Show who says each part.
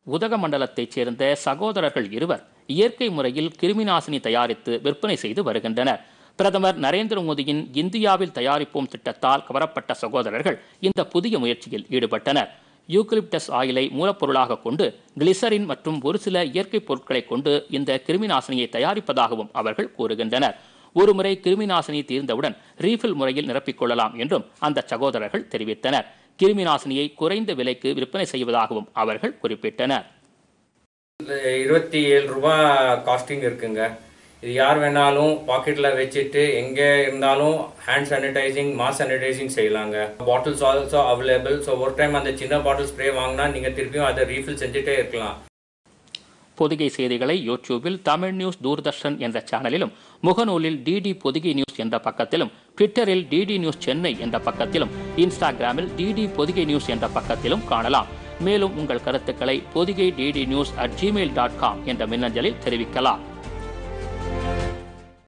Speaker 1: உதகமண்டலத்தைச் சேர்ந்த சகோதரர்கள் இருவர் இயற்கை முறையில் கிருமிநாசினி தயாரித்து விற்பனை செய்து வருகின்றனர் பிரதமர் நரேந்திர மோடியின் இந்தியாவில் தயாரிப்போம் திட்டத்தால் கவரப்பட்ட சகோதரர்கள் இந்த புதிய முயற்சியில் ஈடுபட்டனர் யூக்கலிப்டஸ் ஆயிலை மூலப்பொருளாக கொண்டு கிளிசரின் மற்றும் ஒரு சில இயற்கை பொருட்களை கொண்டு இந்த கிருமிநாசினியை தயாரிப்பதாகவும் அவர்கள் கூறுகின்றனர் ஒருமுறை கிருமிநாசினி தீர்ந்தவுடன் ரீஃபில் முறையில் நிரப்பிக் கொள்ளலாம் என்றும் அந்த சகோதரர்கள் தெரிவித்தனர் கிருமிநாசினியை குறைந்த விலைக்கு விற்பனை செய்வதாகவும் அவர்கள் குறிப்பிட்டனர்
Speaker 2: இருபத்தி ஏழு ரூபா காஸ்டிங் இருக்குங்க இது யார் வேணாலும் பாக்கெட்டில் வச்சுட்டு எங்கே இருந்தாலும் ஹேண்ட் சானிடைசிங் மாஸ் சானிடைசிங் செய்யலாங்க பாட்டில்ஸ் ஆல்சோ அவைலபிள் ஸோ ஒரு டைம் அந்த சின்ன பாட்டில் ஸ்ப்ரே வாங்கினா நீங்கள் திருப்பியும் அதை ரீஃபில் செஞ்சுட்டே இருக்கலாம்
Speaker 1: பொதிகை செய்திகளை யூடியூபில் தமிழ் நியூஸ் தூர்தர்ஷன் என்ற சேனலிலும் முகநூலில் டிடி பொதிகை நியூஸ் என்ற பக்கத்திலும் ட்விட்டரில் டிடி நியூஸ் சென்னை என்ற பக்கத்திலும் இன்ஸ்டாகிராமில் டிடி பொதிகை நியூஸ் என்ற பக்கத்திலும் காணலாம் மேலும் உங்கள் கருத்துக்களை Podhigai DD news at Gmail dot com என்ற மின்னஞ்சலில் தெரிவிக்கலாம்